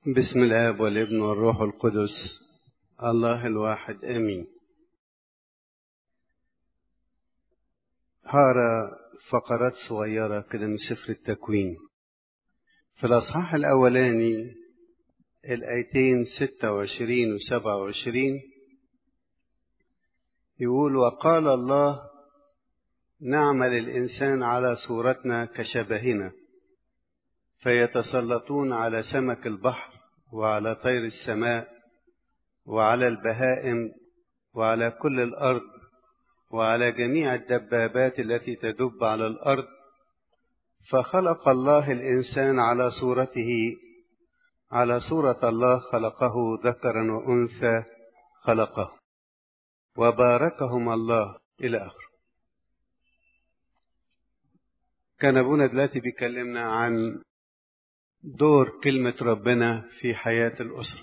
بسم الآب والابن والروح القدس الله الواحد آمين هارا فقرات صغيرة كده من سفر التكوين في الأصحاح الأولاني الآيتين ستة وعشرين وسبعة وعشرين يقول وقال الله نعمل الإنسان على صورتنا كشبهنا فيتسلطون على سمك البحر وعلى طير السماء وعلى البهائم وعلى كل الارض وعلى جميع الدبابات التي تدب على الارض فخلق الله الانسان على صورته على صوره الله خلقه ذكرا وانثى خلقه وباركهما الله الى اخره كان ابونا دلوقتي بيكلمنا عن دور كلمة ربنا في حياة الأسرة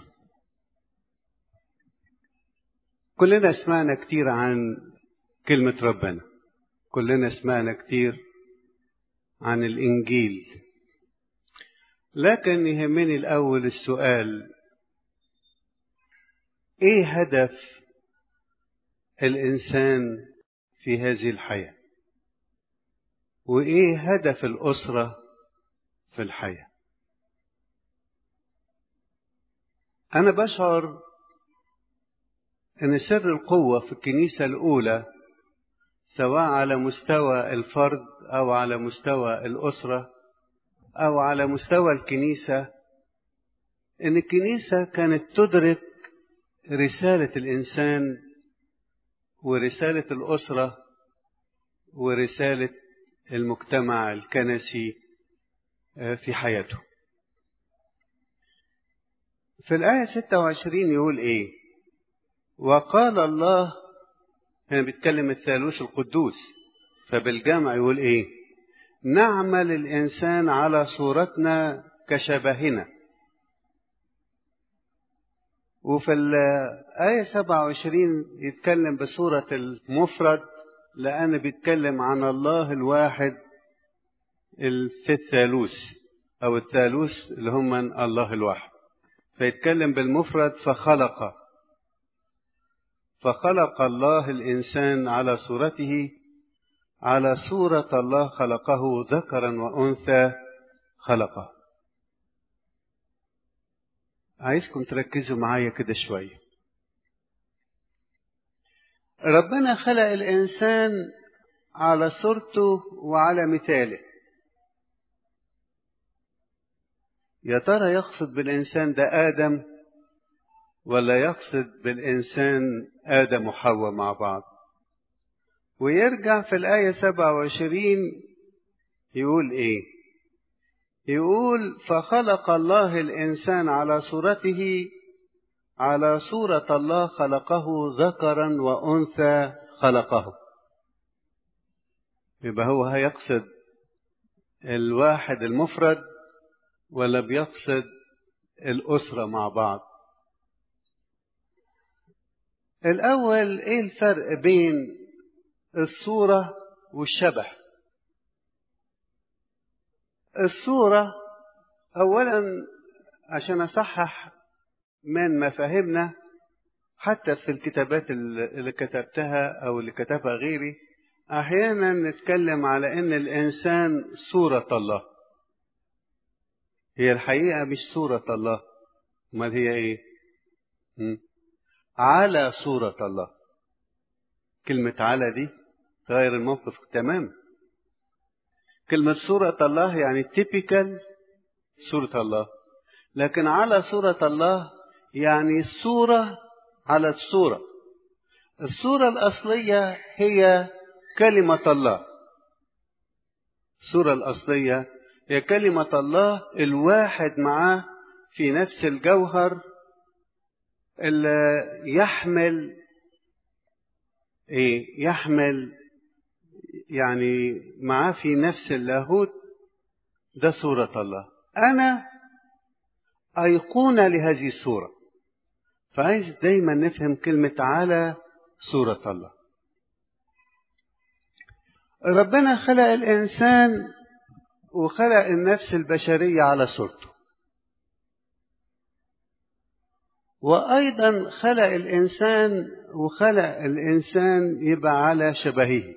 كلنا سمعنا كتير عن كلمة ربنا كلنا سمعنا كتير عن الإنجيل لكن يهمني الأول السؤال إيه هدف الإنسان في هذه الحياة وإيه هدف الأسرة في الحياه أنا بشعر أن سر القوة في الكنيسة الأولى سواء على مستوى الفرد أو على مستوى الأسرة أو على مستوى الكنيسة أن الكنيسة كانت تدرك رسالة الإنسان ورسالة الأسرة ورسالة المجتمع الكنسي في حياته في الآية 26 يقول إيه؟ وقال الله هنا بيتكلم الثالوث القدوس فبالجمع يقول إيه؟ نعمل الإنسان على صورتنا كشبهنا وفي الآية 27 يتكلم بصورة المفرد لأن بيتكلم عن الله الواحد في الثالوث أو الثالوث اللي هم الله الواحد فيتكلم بالمفرد فخلق فخلق الله الانسان على صورته على صوره الله خلقه ذكرا وانثى خلقه عايزكم تركزوا معايا كده شويه ربنا خلق الانسان على صورته وعلى مثاله يا ترى يقصد بالإنسان ده آدم ولا يقصد بالإنسان آدم وحواء مع بعض ويرجع في الآية 27 يقول إيه يقول فخلق الله الإنسان على صورته على صورة الله خلقه ذكرا وأنثى خلقه يبقى هو هيقصد الواحد المفرد ولا بيقصد الأسرة مع بعض الأول إيه الفرق بين الصورة والشبه الصورة أولا عشان أصحح من مفاهيمنا حتى في الكتابات اللي كتبتها أو اللي كتبها غيري أحيانا نتكلم على إن الإنسان صورة الله هي الحقيقة مش صورة الله امال هي ايه م? على صورة الله كلمة على دي تغير الموقف تماما كلمة صورة الله يعني تيبيكال صورة الله لكن على صورة الله يعني الصورة على الصورة الصورة الأصلية هي كلمة الله الصورة الأصلية هي كلمة الله الواحد معاه في نفس الجوهر اللي يحمل ايه يحمل يعني معاه في نفس اللاهوت ده صورة الله أنا أيقونة لهذه الصورة فعايز دايما نفهم كلمة على صورة الله ربنا خلق الإنسان وخلق النفس البشرية على صورته وأيضا خلق الإنسان وخلق الإنسان يبقى على شبهه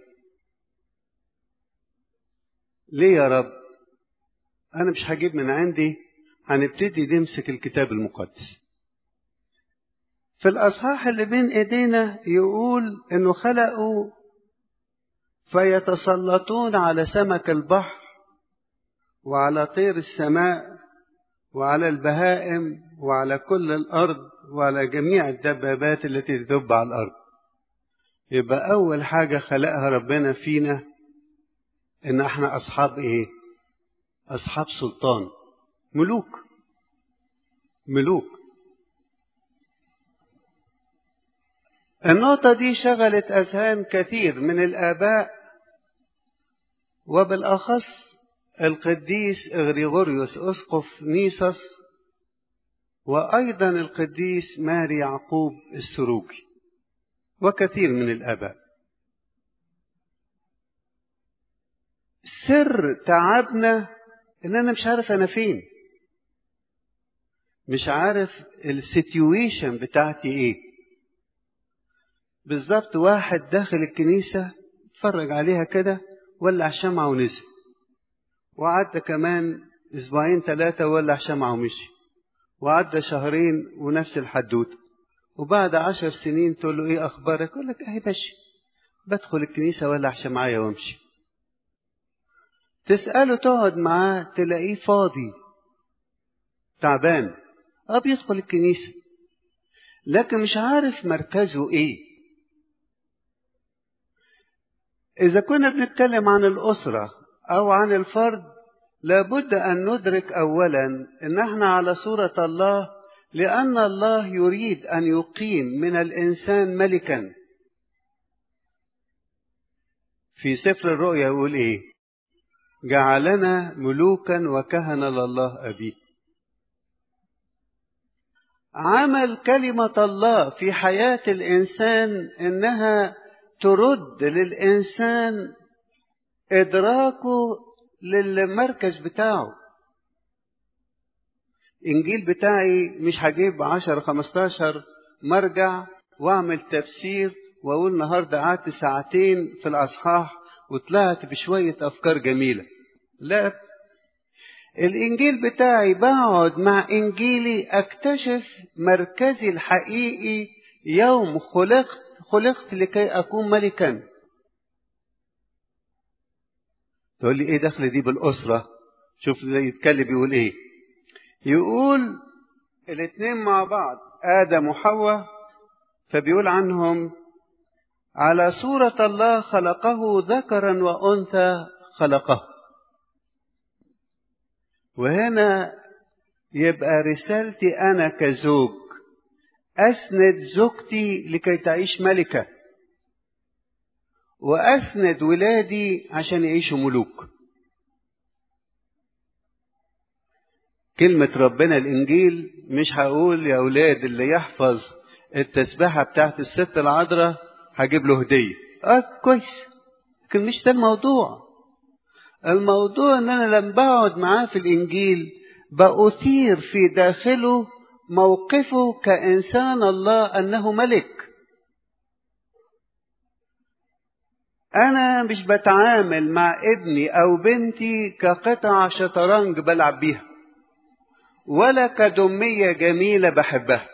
ليه يا رب أنا مش هجيب من عندي هنبتدي نمسك الكتاب المقدس في الأصحاح اللي بين إيدينا يقول إنه خلقوا فيتسلطون على سمك البحر وعلى طير السماء وعلى البهائم وعلى كل الأرض وعلى جميع الدبابات التي تدب على الأرض يبقى أول حاجة خلقها ربنا فينا إن إحنا أصحاب إيه؟ أصحاب سلطان ملوك ملوك النقطة دي شغلت أذهان كثير من الآباء وبالأخص القديس إغريغوريوس أسقف نيسوس وأيضا القديس ماري يعقوب السروجي وكثير من الآباء سر تعبنا إن أنا مش عارف أنا فين مش عارف السيتويشن بتاعتي إيه بالظبط واحد داخل الكنيسة اتفرج عليها كده ولع شمعة ونزل وعدى كمان اسبوعين ثلاثة ولع شمعة ومشي وعدى شهرين ونفس الحدوتة وبعد عشر سنين تقول له ايه اخبارك يقول لك اهي ماشي بدخل الكنيسة ولع شمعية وامشي تسأله تقعد معاه تلاقيه فاضي تعبان اه بيدخل الكنيسة لكن مش عارف مركزه ايه إذا كنا بنتكلم عن الأسرة أو عن الفرد لابد أن ندرك أولا أن احنا على صورة الله لأن الله يريد أن يقيم من الإنسان ملكا في سفر الرؤيا يقول إيه جعلنا ملوكا وكهنة لله أبيه عمل كلمة الله في حياة الإنسان إنها ترد للإنسان إدراكه للمركز بتاعه إنجيل بتاعي مش هجيب عشر خمستاشر مرجع وأعمل تفسير وأقول النهاردة قعدت ساعتين في الأصحاح وطلعت بشوية أفكار جميلة لا الإنجيل بتاعي بقعد مع إنجيلي أكتشف مركزي الحقيقي يوم خلقت خلقت لكي أكون ملكا تقول لي إيه دخل دي بالأسرة شوف يتكلم يقول إيه يقول الاثنين مع بعض آدم وحواء فبيقول عنهم على صورة الله خلقه ذكرا وأنثى خلقه وهنا يبقى رسالتي أنا كزوج أسند زوجتي لكي تعيش ملكة وأسند ولادي عشان يعيشوا ملوك كلمة ربنا الإنجيل مش هقول يا أولاد اللي يحفظ التسبيحة بتاعت الست العذراء هجيب له هدية اه كويس لكن مش ده الموضوع الموضوع ان انا لما بقعد معاه في الانجيل بأثير في داخله موقفه كإنسان الله أنه ملك أنا مش بتعامل مع ابني أو بنتي كقطع شطرنج بلعب بيها ولا كدمية جميلة بحبها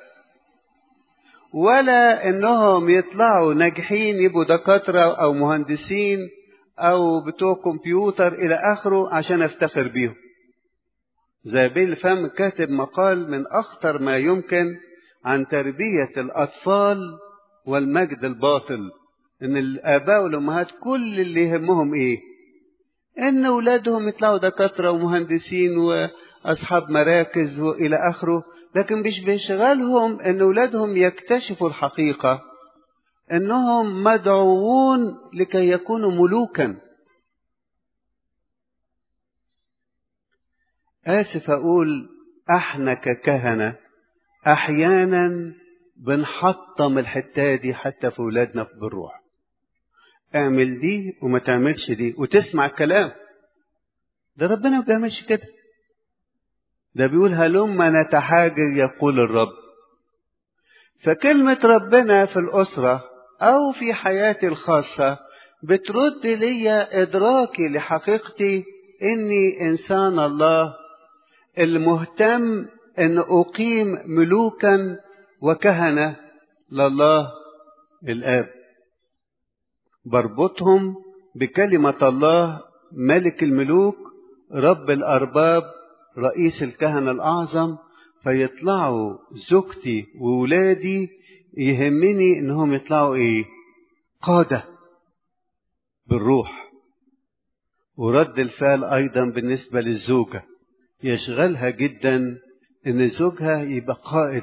ولا إنهم يطلعوا ناجحين يبقوا دكاترة أو مهندسين أو بتوع كمبيوتر إلى آخره عشان أفتخر بيهم زابيل فم كاتب مقال من أخطر ما يمكن عن تربية الأطفال والمجد الباطل إن الآباء والأمهات كل اللي يهمهم إيه؟ إن أولادهم يطلعوا دكاترة ومهندسين وأصحاب مراكز وإلى آخره لكن مش بيشغلهم إن أولادهم يكتشفوا الحقيقة إنهم مدعوون لكي يكونوا ملوكا آسف أقول احنا ككهنة أحيانا بنحطم الحتة دي حتى في ولادنا بالروح اعمل دي وما تعملش دي وتسمع الكلام ده ربنا ما بيعملش كده ده بيقول هلما نتحاجر يقول الرب فكلمة ربنا في الأسرة أو في حياتي الخاصة بترد لي إدراكي لحقيقتي إني إنسان الله المهتم أن أقيم ملوكا وكهنة لله الآب بربطهم بكلمة الله ملك الملوك رب الأرباب رئيس الكهنة الأعظم فيطلعوا زوجتي وولادي يهمني انهم يطلعوا ايه قادة بالروح ورد الفعل ايضا بالنسبة للزوجة يشغلها جدا ان زوجها يبقى قائد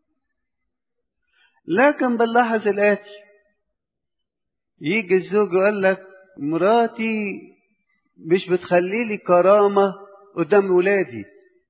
لكن بنلاحظ الاتي يجي الزوج يقول لك مراتي مش بتخلي لي كرامة قدام ولادي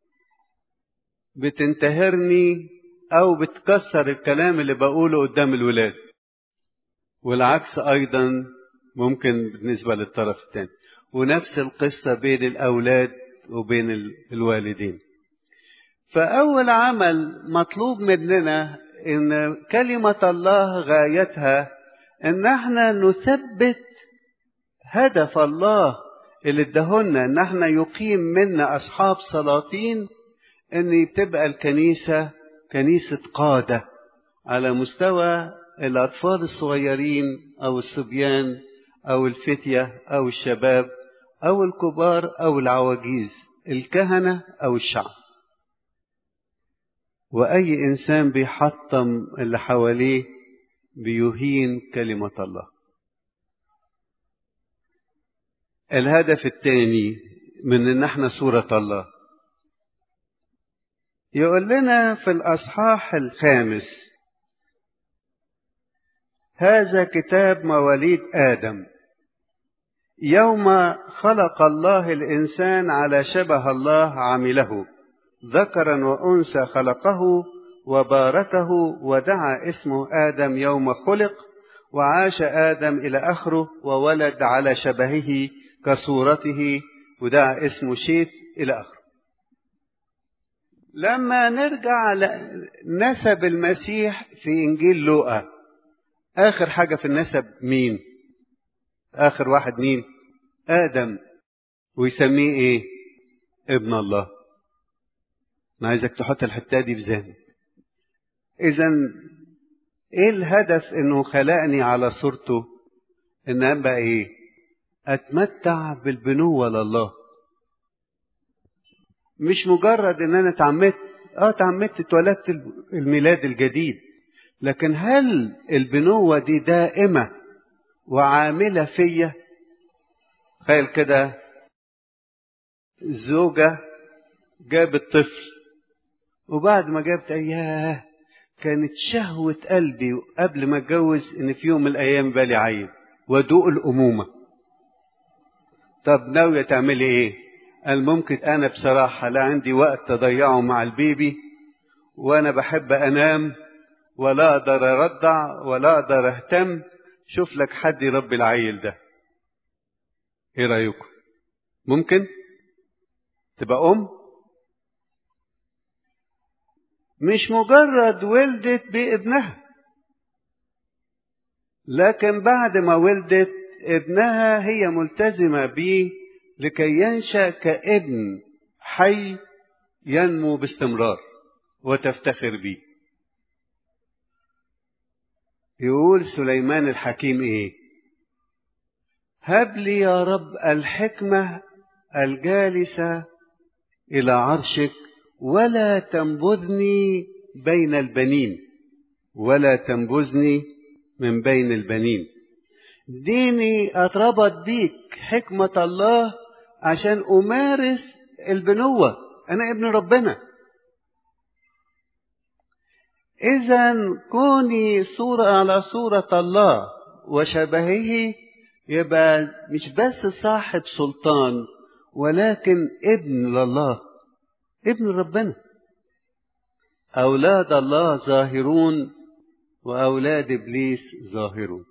بتنتهرني او بتكسر الكلام اللي بقوله قدام الولاد والعكس ايضا ممكن بالنسبه للطرف الثاني ونفس القصه بين الاولاد وبين الوالدين فاول عمل مطلوب مننا ان كلمه الله غايتها ان احنا نثبت هدف الله اللي ادهولنا ان احنا يقيم منا اصحاب سلاطين ان تبقى الكنيسه كنيسه قاده على مستوى الاطفال الصغيرين او الصبيان او الفتيه او الشباب او الكبار او العواجيز الكهنه او الشعب واي انسان بيحطم اللي حواليه بيهين كلمه الله الهدف الثاني من ان احنا صوره الله يقول لنا في الأصحاح الخامس هذا كتاب مواليد آدم يوم خلق الله الإنسان على شبه الله عمله ذكرا وأنثى خلقه وباركه ودعا اسمه آدم يوم خلق وعاش آدم إلى آخره وولد على شبهه كصورته ودعا اسمه شيت إلى آخره لما نرجع نسب المسيح في انجيل لوقا اخر حاجه في النسب مين اخر واحد مين ادم ويسميه ايه ابن الله انا عايزك تحط الحته دي في ذهنك اذا ايه الهدف انه خلقني على صورته ان ابقى ايه اتمتع بالبنوه لله مش مجرد ان انا اتعمدت اه اتعمدت اتولدت الميلاد الجديد لكن هل البنوة دي دائمة وعاملة فيا تخيل كده زوجة جابت طفل وبعد ما جابت اياه كانت شهوة قلبي قبل ما اتجوز ان في يوم من الايام بالي عيل وادوق الامومة طب ناوية تعملي ايه قال ممكن انا بصراحه لا عندي وقت اضيعه مع البيبي وانا بحب انام ولا اقدر ارضع ولا اقدر اهتم شوف لك حد يربي العيل ده ايه رايكم ممكن تبقى ام مش مجرد ولدت بابنها لكن بعد ما ولدت ابنها هي ملتزمه بيه لكي ينشا كابن حي ينمو باستمرار وتفتخر به يقول سليمان الحكيم ايه هب لي يا رب الحكمه الجالسه الى عرشك ولا تنبذني بين البنين ولا تنبذني من بين البنين ديني اتربط بيك حكمه الله عشان امارس البنوه انا ابن ربنا اذا كوني صوره على صوره الله وشبهه يبقى مش بس صاحب سلطان ولكن ابن لله ابن ربنا اولاد الله ظاهرون واولاد ابليس ظاهرون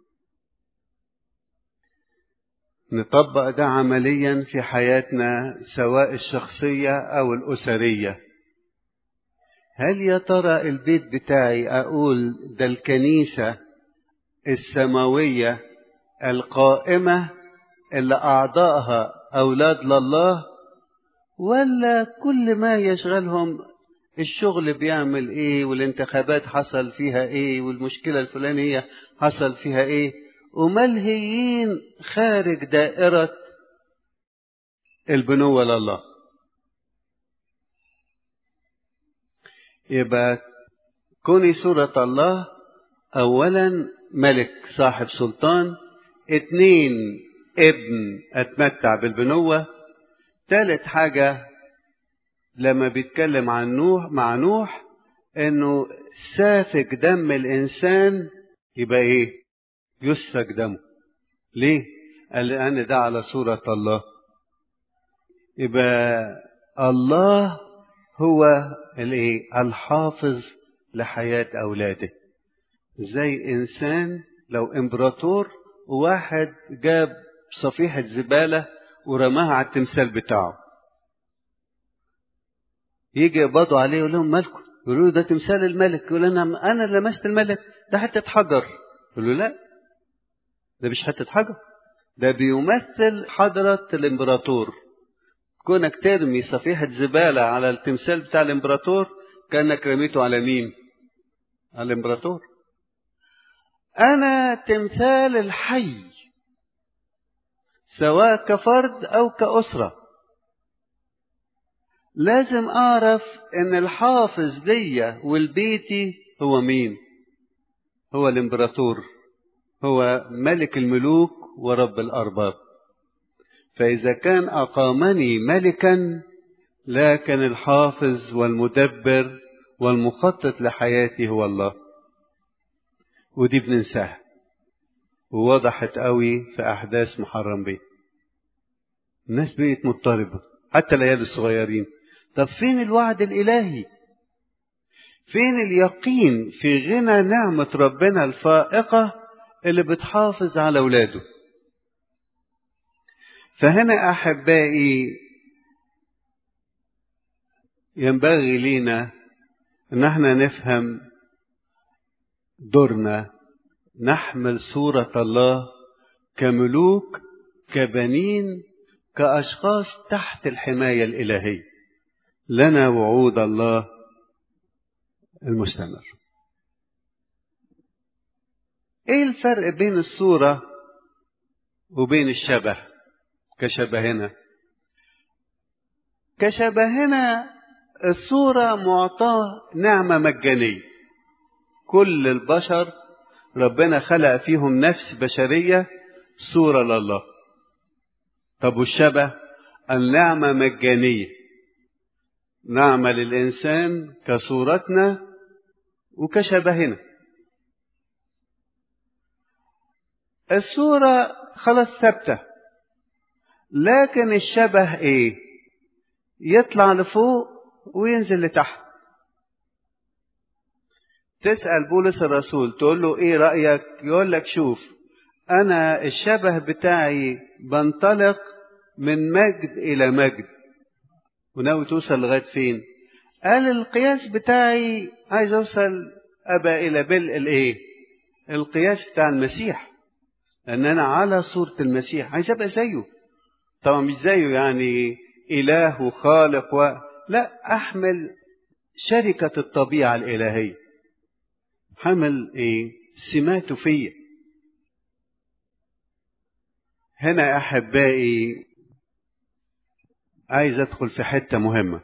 نطبق ده عمليا في حياتنا سواء الشخصيه او الاسريه هل يا ترى البيت بتاعي أقول ده الكنيسة السماوية القائمة اللي أعضائها أولاد لله ولا كل ما يشغلهم الشغل بيعمل ايه والانتخابات حصل فيها ايه والمشكلة الفلانية حصل فيها ايه وملهيين خارج دائرة البنوة لله يبقى كوني سورة الله أولا ملك صاحب سلطان اتنين ابن أتمتع بالبنوة تالت حاجة لما بيتكلم عن نوح مع نوح انه سافك دم الانسان يبقى ايه يسفك دمه ليه قال لان ده على صورة الله يبقى الله هو الايه الحافظ لحياة اولاده زي انسان لو امبراطور وواحد جاب صفيحة زبالة ورماها على التمثال بتاعه يجي يقبضوا عليه يقول لهم مالكم يقولوا له ده تمثال الملك يقول انا انا لمست الملك ده حته حجر يقول له لا ده مش حته حجر ده بيمثل حضرة الامبراطور كونك ترمي صفيحة زبالة على التمثال بتاع الامبراطور كأنك رميته على مين؟ على الامبراطور أنا تمثال الحي سواء كفرد أو كأسرة لازم أعرف إن الحافظ ليا والبيتي هو مين؟ هو الإمبراطور هو ملك الملوك ورب الأرباب فإذا كان أقامني ملكا لكن الحافظ والمدبر والمخطط لحياتي هو الله ودي بننساها ووضحت قوي في أحداث محرم بيه الناس بقت مضطربة حتى العيال الصغيرين طب فين الوعد الإلهي فين اليقين في غنى نعمة ربنا الفائقة اللي بتحافظ على أولاده فهنا أحبائي ينبغي لينا ان احنا نفهم دورنا نحمل صورة الله كملوك كبنين كأشخاص تحت الحماية الإلهية لنا وعود الله المستمر ايه الفرق بين الصورة وبين الشبه كشبهنا كشبهنا الصورة معطاة نعمة مجانية كل البشر ربنا خلق فيهم نفس بشرية صورة لله طب والشبه النعمة مجانية نعمة للإنسان كصورتنا وكشبهنا الصورة خلاص ثابتة لكن الشبه ايه يطلع لفوق وينزل لتحت تسأل بولس الرسول تقول له ايه رأيك يقول لك شوف انا الشبه بتاعي بنطلق من مجد الى مجد وناوي توصل لغاية فين قال القياس بتاعي عايز اوصل ابا الى بل الايه القياس بتاع المسيح ان انا على صورة المسيح عايز ابقى زيه طبعا مش زيه يعني اله وخالق و... لا احمل شركة الطبيعة الالهية حمل ايه سماته فيا هنا احبائي عايز ادخل في حتة مهمة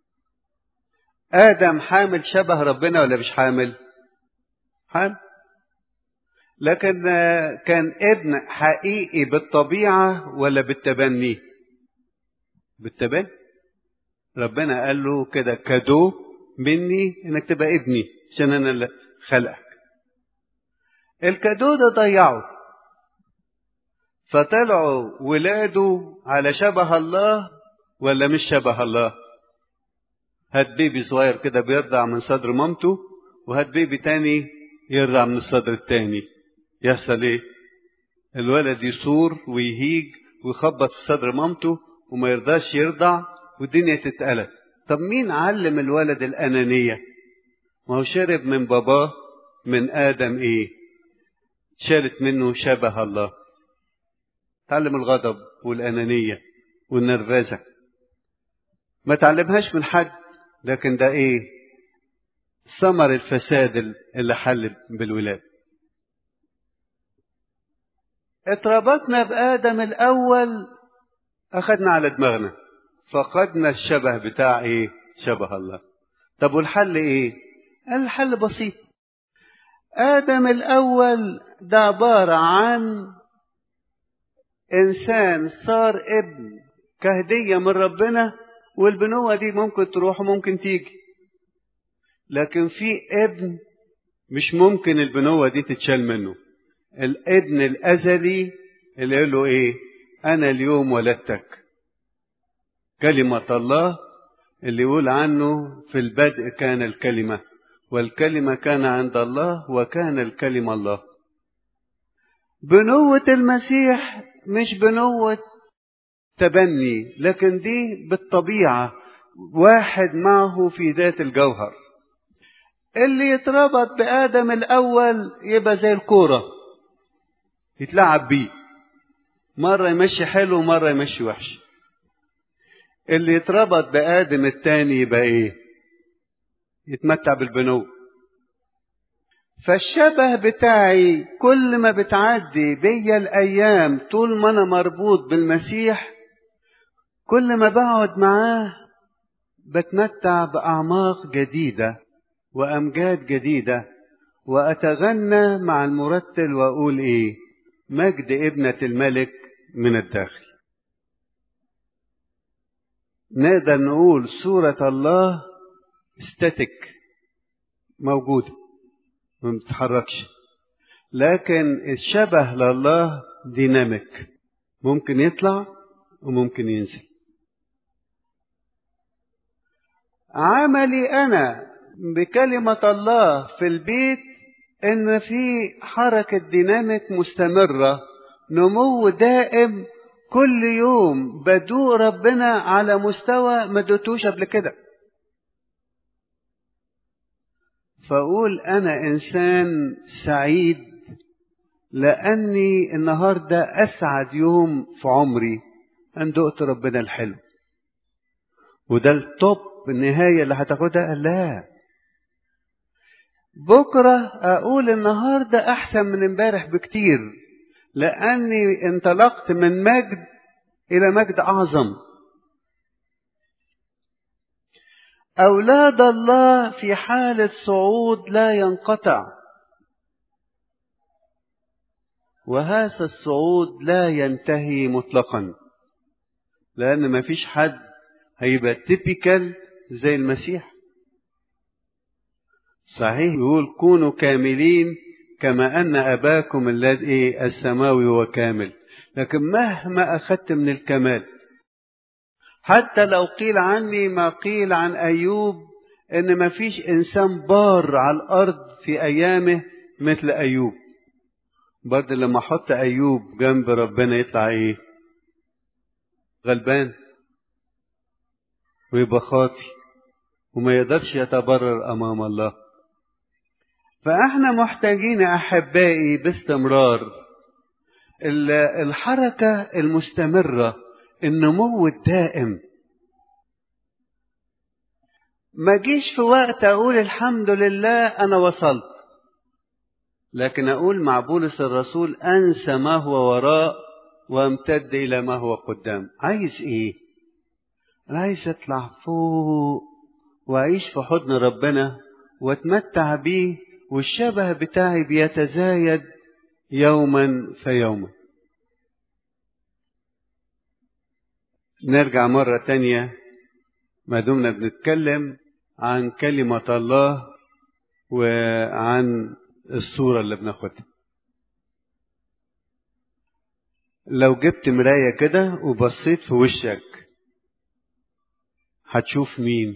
ادم حامل شبه ربنا ولا مش حامل حامل لكن كان ابن حقيقي بالطبيعة ولا بالتبني بالتبني ربنا قال له كده كادو مني انك تبقى ابني عشان انا اللي خلقك الكادو ده ضيعه فطلعوا ولاده على شبه الله ولا مش شبه الله هات بيبي صغير كده بيرضع من صدر مامته وهات بيبي تاني يرضع من الصدر التاني يحصل ايه الولد يصور ويهيج ويخبط في صدر مامته وما يرضاش يرضع والدنيا تتقلب طب مين علم الولد الأنانية ما هو شرب من باباه من آدم إيه شالت منه شبه الله تعلم الغضب والأنانية والنرفزة ما تعلمهاش من حد لكن ده إيه ثمر الفساد اللي حل بالولاد اتربطنا بآدم الأول أخدنا على دماغنا فقدنا الشبه بتاع إيه شبه الله طب والحل إيه الحل بسيط آدم الأول ده عبارة عن إنسان صار ابن كهدية من ربنا والبنوة دي ممكن تروح وممكن تيجي لكن في ابن مش ممكن البنوة دي تتشال منه الابن الأزلي اللي يقول له إيه أنا اليوم ولدتك كلمة الله اللي يقول عنه في البدء كان الكلمة والكلمة كان عند الله وكان الكلمة الله بنوة المسيح مش بنوة تبني لكن دي بالطبيعة واحد معه في ذات الجوهر اللي يتربط بآدم الأول يبقى زي الكورة يتلعب بيه مرة يمشي حلو ومرة يمشي وحش اللي يتربط بآدم التاني يبقى إيه يتمتع بالبنو فالشبه بتاعي كل ما بتعدي بيا الأيام طول ما أنا مربوط بالمسيح كل ما بقعد معاه بتمتع بأعماق جديدة وأمجاد جديدة وأتغنى مع المرتل وأقول إيه مجد ابنة الملك من الداخل نقدر نقول صورة الله استاتيك موجودة ما بتتحركش لكن الشبه لله ديناميك ممكن يطلع وممكن ينزل عملي أنا بكلمة الله في البيت إن في حركة ديناميك مستمرة نمو دائم كل يوم بدوق ربنا على مستوى ما دوتوش قبل كده فأقول أنا إنسان سعيد لأني النهاردة أسعد يوم في عمري أن دقت ربنا الحلو وده التوب النهاية اللي هتاخدها لا بكرة أقول النهاردة أحسن من امبارح بكتير لأني انطلقت من مجد إلى مجد أعظم أولاد الله في حالة صعود لا ينقطع وهذا الصعود لا ينتهي مطلقا لأن ما فيش حد هيبقى تيبيكال زي المسيح صحيح يقول كونوا كاملين كما أن أباكم الذي السماوي هو كامل لكن مهما أخذت من الكمال حتى لو قيل عني ما قيل عن أيوب إن ما فيش إنسان بار على الأرض في أيامه مثل أيوب برضه لما أحط أيوب جنب ربنا يطلع إيه غلبان ويبقى خاطي وما يقدرش يتبرر أمام الله فاحنا محتاجين احبائي باستمرار الحركه المستمره النمو الدائم ما جيش في وقت اقول الحمد لله انا وصلت لكن اقول مع بولس الرسول انسى ما هو وراء وامتد الى ما هو قدام عايز ايه انا عايز اطلع فوق واعيش في حضن ربنا واتمتع بيه والشبه بتاعي بيتزايد يوما فيوما نرجع مرة تانية ما دمنا بنتكلم عن كلمة الله وعن الصورة اللي بناخدها لو جبت مراية كده وبصيت في وشك هتشوف مين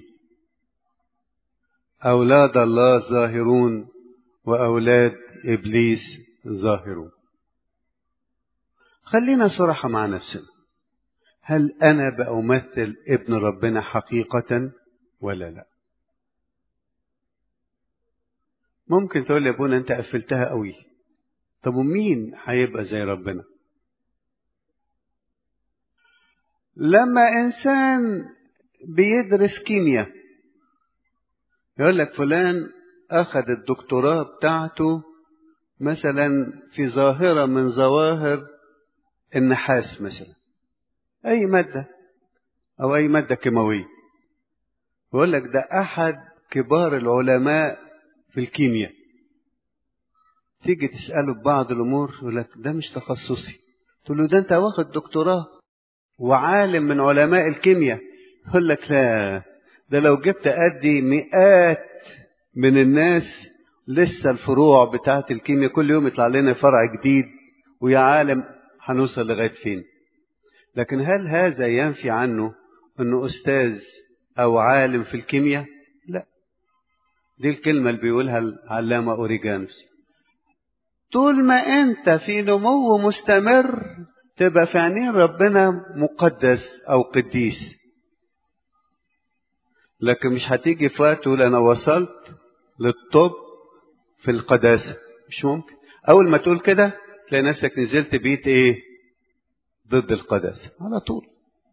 أولاد الله ظاهرون وأولاد إبليس ظاهرون خلينا صراحة مع نفسنا هل أنا بأمثل ابن ربنا حقيقة ولا لا ممكن تقول لي يا ابونا انت قفلتها قوي طب ومين هيبقى زي ربنا لما انسان بيدرس كيمياء يقول لك فلان اخذ الدكتوراه بتاعته مثلا في ظاهره من ظواهر النحاس مثلا اي ماده او اي ماده كيماويه يقول لك ده احد كبار العلماء في الكيمياء تيجي تساله ببعض الامور يقول لك ده مش تخصصي تقول له ده انت واخد دكتوراه وعالم من علماء الكيمياء يقول لك لا ده لو جبت أدي مئات من الناس لسه الفروع بتاعت الكيمياء كل يوم يطلع لنا فرع جديد ويا عالم هنوصل لغاية فين لكن هل هذا ينفي عنه أنه أستاذ أو عالم في الكيمياء لا دي الكلمة اللي بيقولها العلامة أوريجانوس طول ما أنت في نمو مستمر تبقى في عينين ربنا مقدس أو قديس لكن مش هتيجي في وقت تقول أنا وصلت للطب في القداسة مش ممكن أول ما تقول كده تلاقي نفسك نزلت بيت إيه ضد القداسة على طول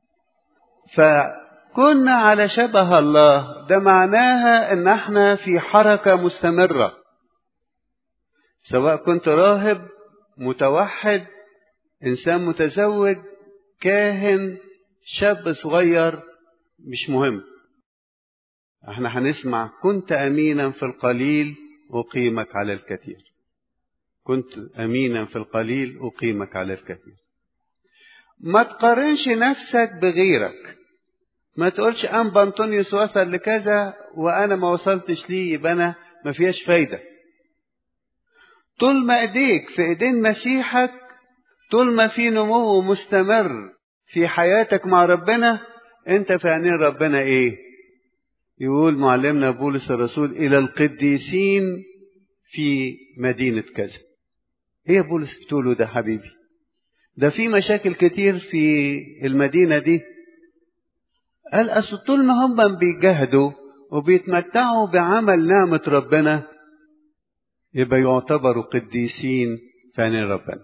فكنا على شبه الله ده معناها ان احنا في حركة مستمرة سواء كنت راهب متوحد انسان متزوج كاهن شاب صغير مش مهم احنا هنسمع كنت امينا في القليل اقيمك على الكثير كنت امينا في القليل اقيمك على الكثير ما تقارنش نفسك بغيرك ما تقولش أنبا أنطونيوس وصل لكذا وأنا ما وصلتش ليه يبقى أنا ما فيهاش فايدة طول ما إيديك في إيدين مسيحك طول ما في نمو مستمر في حياتك مع ربنا أنت في عينين ربنا إيه يقول معلمنا بولس الرسول إلى القديسين في مدينة كذا إيه بولس بتقوله ده حبيبي ده في مشاكل كتير في المدينة دي قال أصل طول ما هم بيجاهدوا وبيتمتعوا بعمل نعمة ربنا يبقى يعتبروا قديسين في عينين ربنا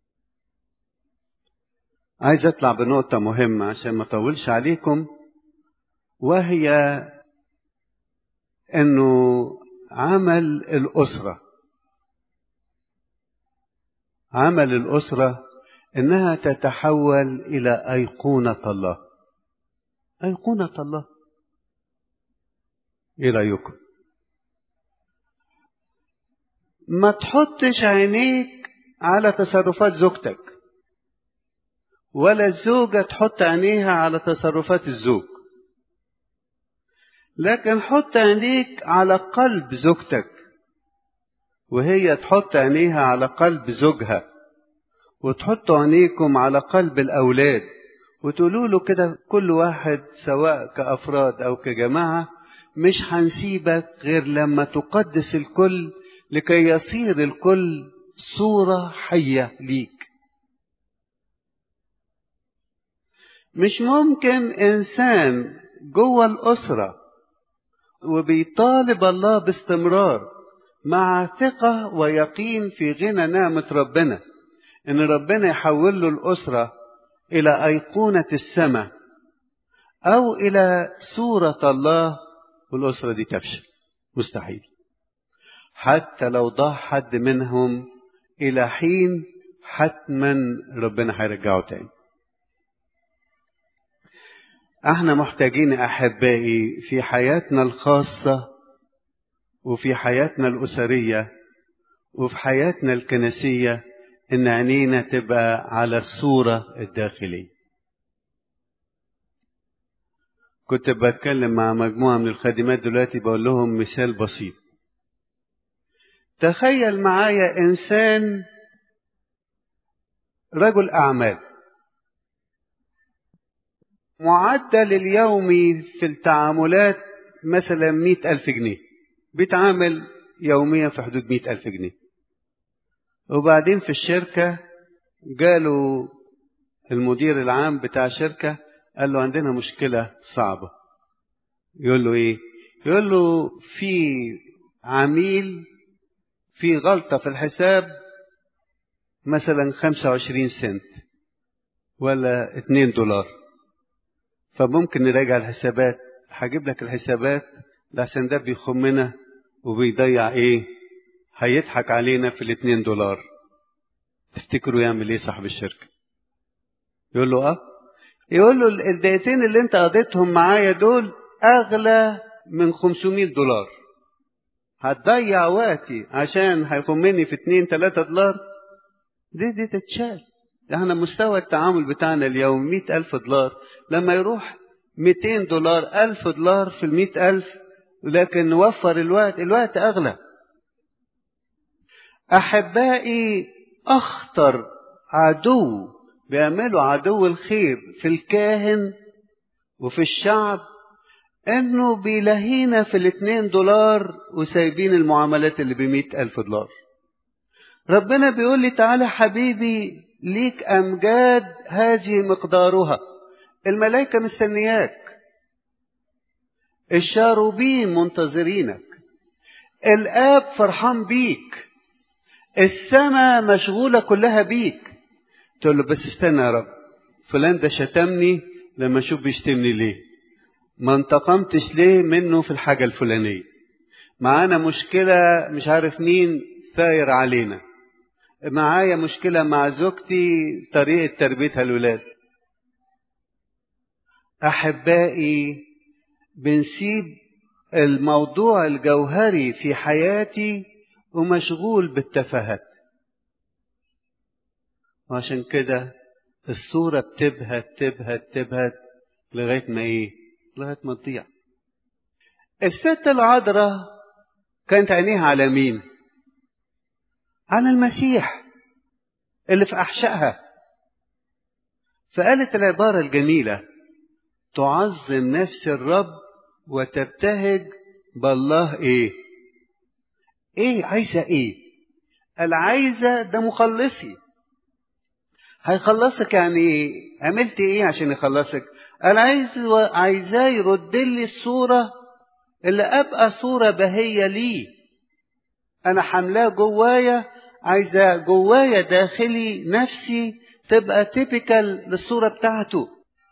عايز اطلع بنقطة مهمة عشان ما اطولش عليكم وهي انه عمل الأسرة عمل الأسرة انها تتحول الى ايقونه الله ايقونه الله ايه رايكم ما تحطش عينيك على تصرفات زوجتك ولا الزوجة تحط عينيها على تصرفات الزوج لكن حط عينيك على قلب زوجتك وهي تحط عينيها على قلب زوجها وتحطوا عينيكم على قلب الأولاد وتقولوا له كده كل واحد سواء كأفراد أو كجماعة مش هنسيبك غير لما تقدس الكل لكي يصير الكل صورة حية ليك مش ممكن إنسان جوه الأسرة وبيطالب الله باستمرار مع ثقة ويقين في غنى نعمة ربنا ان ربنا يحول له الاسره الى ايقونه السماء او الى صوره الله والاسره دي تفشل مستحيل حتى لو ضاع حد منهم الى حين حتما ربنا هيرجعه تاني احنا محتاجين احبائي في حياتنا الخاصه وفي حياتنا الاسريه وفي حياتنا الكنسيه ان عينينا تبقى على الصورة الداخلية كنت بتكلم مع مجموعة من الخادمات دلوقتي بقول لهم مثال بسيط تخيل معايا إنسان رجل أعمال معدل اليومي في التعاملات مثلا مئة ألف جنيه بيتعامل يوميا في حدود مئة ألف جنيه وبعدين في الشركة جاله المدير العام بتاع الشركة قال له عندنا مشكلة صعبة يقول له ايه يقول له في عميل في غلطة في الحساب مثلا 25 سنت ولا 2 دولار فممكن نراجع الحسابات هجيب لك الحسابات لحسن ده بيخمنا وبيضيع ايه هيضحك علينا في الاتنين دولار تفتكروا يعمل ايه صاحب الشركة يقول له اه يقول له الدقيقتين اللي انت قضيتهم معايا دول اغلى من 500 دولار هتضيع وقتي عشان هيخمني في 2 3 دولار دي دي تتشال احنا مستوى التعامل بتاعنا اليوم 100 ألف دولار لما يروح 200 دولار 1000 دولار في ال ألف لكن نوفر الوقت الوقت أغلى أحبائي أخطر عدو بيعملوا عدو الخير في الكاهن وفي الشعب انه بيلهينا في الاتنين دولار وسايبين المعاملات اللي بمئة ألف دولار ربنا بيقول لي تعالى حبيبي ليك أمجاد هذه مقدارها الملائكة مستنياك الشاروبين منتظرينك الآب فرحان بيك السماء مشغولة كلها بيك تقول له بس استنى يا رب فلان ده شتمني لما اشوف بيشتمني ليه ما انتقمتش ليه منه في الحاجة الفلانية معانا مشكلة مش عارف مين ثاير علينا معايا مشكلة مع زوجتي طريقة تربيتها الولاد أحبائي بنسيب الموضوع الجوهري في حياتي ومشغول بالتفاهات وعشان كده الصورة بتبهت تبهت تبهت لغاية ما ايه لغاية ما تضيع الست العذراء كانت عينيها على مين على المسيح اللي في أحشائها فقالت العبارة الجميلة تعظم نفس الرب وتبتهج بالله ايه ايه عايزة ايه العايزة ده مخلصي هيخلصك يعني عملت ايه عشان يخلصك انا عايز عايزاه يرد لي الصورة اللي ابقى صورة بهية لي انا حملاه جوايا عايزة جوايا داخلي نفسي تبقى تيبيكال للصورة بتاعته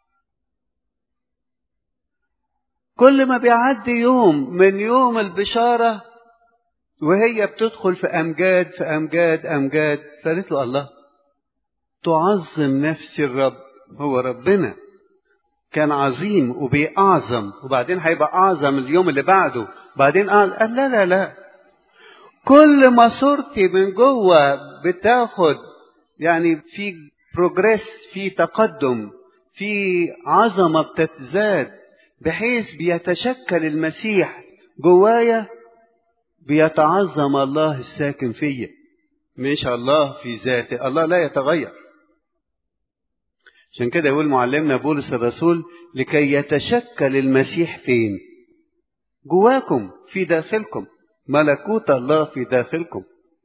كل ما بيعدي يوم من يوم البشارة وهي بتدخل في أمجاد في أمجاد أمجاد فقالت له الله تعظم نفسي الرب هو ربنا كان عظيم وبيعظم وبعدين هيبقى أعظم اليوم اللي بعده بعدين قال لا لا لا كل ما صورتي من جوه بتاخد يعني في بروجريس في تقدم في عظمة بتتزاد بحيث بيتشكل المسيح جوايا بيتعظم الله الساكن فيا مش الله في ذاته الله لا يتغير عشان كده يقول معلمنا بولس الرسول لكي يتشكل المسيح فين جواكم في داخلكم ملكوت الله في داخلكم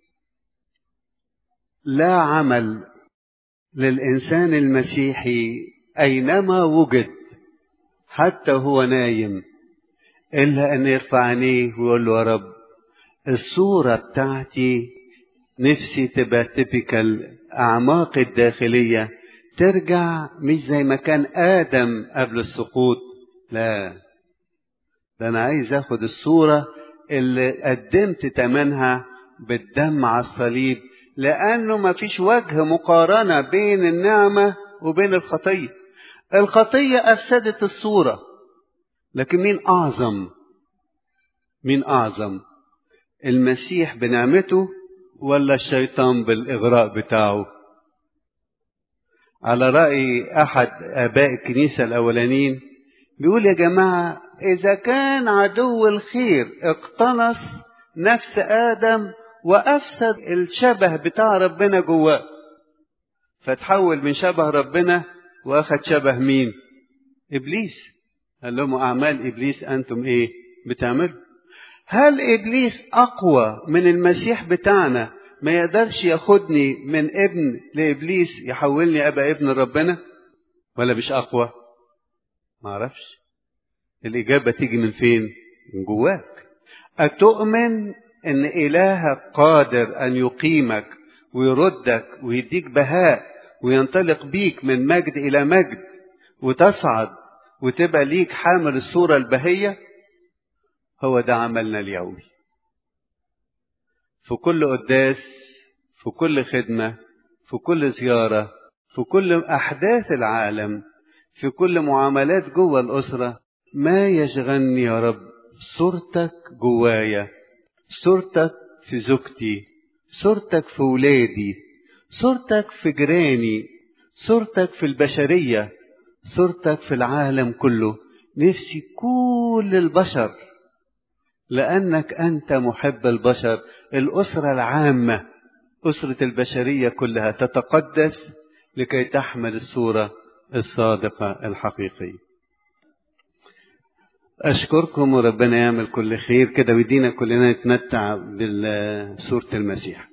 لا عمل للإنسان المسيحي أينما وجد حتى هو نايم إلا أن يرفع عينيه ويقول له يا رب الصورة بتاعتي نفسي تبقى تبكال أعماق الداخلية ترجع مش زي ما كان آدم قبل السقوط لا ده أنا عايز أخد الصورة اللي قدمت تمنها بالدم على الصليب لأنه ما فيش وجه مقارنة بين النعمة وبين الخطية الخطية أفسدت الصورة لكن مين أعظم مين أعظم المسيح بنعمته ولا الشيطان بالإغراء بتاعه على رأي أحد آباء الكنيسة الأولانيين بيقول يا جماعة إذا كان عدو الخير اقتنص نفس آدم وأفسد الشبه بتاع ربنا جواه فتحول من شبه ربنا واخد شبه مين ابليس قال لهم اعمال ابليس انتم ايه بتعملوا هل ابليس اقوى من المسيح بتاعنا ما يقدرش ياخدني من ابن لابليس يحولني ابقى ابن ربنا ولا مش اقوى ما اعرفش الاجابه تيجي من فين من جواك اتؤمن ان الهك قادر ان يقيمك ويردك ويديك بهاء وينطلق بيك من مجد الى مجد وتصعد وتبقى ليك حامل الصورة البهية هو ده عملنا اليومي في كل قداس في كل خدمة في كل زيارة في كل أحداث العالم في كل معاملات جوه الأسرة ما يشغلني يا رب صورتك جوايا صورتك في زوجتي صورتك في ولادي صورتك في جيراني صورتك في البشرية صورتك في العالم كله نفسي كل البشر لأنك أنت محب البشر الأسرة العامة أسرة البشرية كلها تتقدس لكي تحمل الصورة الصادقة الحقيقية أشكركم وربنا يعمل كل خير كده ويدينا كلنا نتمتع بصورة المسيح